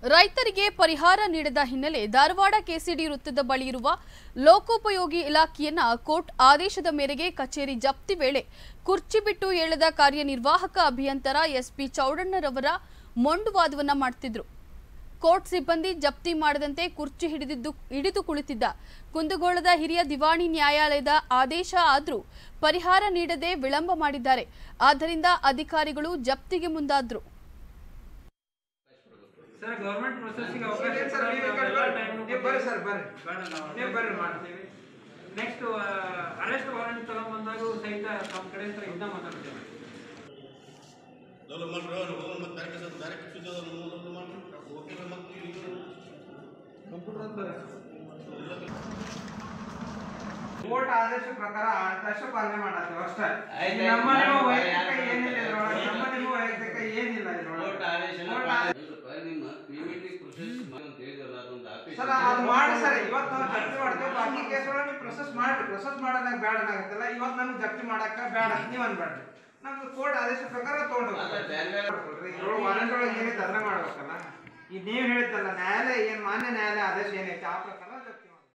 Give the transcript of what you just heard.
ರೈತರಿಗೆ ಪರಿಹಾರ ನೀಡದ ಹಿನ್ನೆಲೆ ಧಾರವಾಡ ಕೆಸಿಡಿ ವೃತ್ತದ ಬಳಿ ಇರುವ ಲೋಕೋಪಯೋಗಿ ಇಲಾಖೆಯನ್ನ ಕೋರ್ಟ್ ಆದೇಶದ ಮೇರೆಗೆ ಕಚೇರಿ ಜಪ್ತಿ ವೇಳೆ ಕುರ್ಚಿ ಬಿಟ್ಟು ಏಳದ ಕಾರ್ಯನಿರ್ವಾಹಕ ಅಭಿಯಂತರ ಎಸ್ಪಿ ಚೌಡಣ್ಣರವರ ಮೊಂಡುವಾದವನ್ನ ಮಾಡ್ತಿದ್ರು ಕೋರ್ಟ್ ಸಿಬ್ಬಂದಿ ಜಪ್ತಿ ಮಾಡದಂತೆ ಕುರ್ಚಿ ಹಿಡಿದಿದ್ದು ಹಿಡಿದು ಕುಳಿತಿದ್ದ ಕುಂದಗೋಳದ ಹಿರಿಯ ದಿವಾಣಿ ನ್ಯಾಯಾಲಯದ ಆದೇಶ ಆದ್ರೂ ಪರಿಹಾರ ನೀಡದೆ ವಿಳಂಬ ಮಾಡಿದ್ದಾರೆ ಆದ್ದರಿಂದ ಅಧಿಕಾರಿಗಳು ಜಪ್ತಿಗೆ ಮುಂದಾದ್ರು ಸರ್ ಗೌರ್ಮೆಂಟ್ ಪ್ರೊಸೆಸ್ಗೆ ಅವಕಾಶ ಇಲ್ಲ ಸರ್, ನೀವು ಈ ಕಡೆ ಬರ್ರಿ. ನೀವು ಬರ್ರಿ ಸರ್, ಬರ್ರಿ. ನೀವು ಬರ್ರಿ, ಮಾಡ್ತೀವಿ. ನೆಕ್ಸ್ಟ್ ಅರೆಸ್ಟ್ ವಾರೆಂಟ್ ತಗೊಂಡ್ಬಂದಾಗೂ ಸಹಿತ ತಮ್ಮ ಕಡೆ ಹತ್ರ ಇದನ್ನ ಮಾತಾಡ್ತೇವೆ ಡೌನ್ಲೋಡ್ ಮಾಡ್ರಿ ಅವ್ರು ಹೋಗೋಣ ಮತ್ತೆ ಬೇರೆ ಕೆಲಸ ಬೇರೆ ಕೆಲಸ ಇದ್ದಾವೆ ನಮ್ಮ ಡೌನ್ಲೋಡ್ ಮಾಡ್ರಿ ಓಕೆ ಮತ್ತೆ ಈಗ ಕೋರ್ಟ್ ಆದೇಶ ಪ್ರಕಾರ ಆದೇಶ ಪಾಲನೆ ಮಾಡತ್ತೀವಿ ಅಷ್ಟೇ ಆಯ್ತು, ನಮ್ಮ ಆಯ್ತು. ನಿಮ್ಮ ಮಾಡಿ, ವೈಯಕ್ತಿಕ ಮಾಡಿ. ಏನಿಲ್ಲ ಇದ್ರೊಳಗೆ ನಮ್ಮ ನಿಮ್ಮ ವೈಯಕ್ತಿಕ ಏನಿಲ್ಲ ಇದ್ರೊಳಗೆ ಕೋರ್ಟ್ ಆದೇಶನ ಕೋರ್ಟ್ ಪಾಲನೆ- ಆದೇಶ- ಇಲ್ಲಪ್ಪ, ನಿಮ್ಮ PVT process ಮಾಡಿ ಅಂತ ಹೇಳಿದ್ರಲ್ಲ, ಅದೊಂದು ಆಫೀಸ್ ಸರ್ ಅದು ಮಾಡಿ ಸರ್ ಇವತ್ತು ನಾವು ಜಪ್ತಿ ಮಾಡ್ತೇವೆ ಬಾಕಿ ಕೇಸ್ ಒಳಗೆ ನೀವು ಪ್ರೊಸೆಸ್ ಮಾಡ್ರಿ ಪ್ರೊಸೆಸ್ ಮಾಡೋದಾಗ ಬೇಡ ಅನ್ನಕತ್ತಲ್ಲ ಇವತ್ತು ನಮ್ಗೆ ಜಪ್ತಿ ಮಾಡಕ್ಕ ಬೇಡ ಅಂತ ನೀವು ಅನ್ಬೇಡ್ರಿ ನಮ್ಗೆ ಕೋರ್ಟ್ ಆದೇಶ ಪ್ರಕಾರ ತೊಗೊಂಡು ಅಲ್ಲ, ಬೇರೆ ಬೇರೆ- ಇದ್ರೊಳಗೆ ವಾರಂಟ್ ಒಳಗೆ ಏನಿದೆ ಅದನ್ನ ಮಾಡ್ಬೇಕಲ್ಲ ಈಗ ನೀವು ಹೇಳಿದ್ದಲ್ಲ ನ್ಯಾಯಾಲಯ ಏನು ಮಾನ್ಯ ನ್ಯಾಯಾಲಯ ಆದೇಶ ಏನೈತೆ ಆ ಪ್ರಕಾರ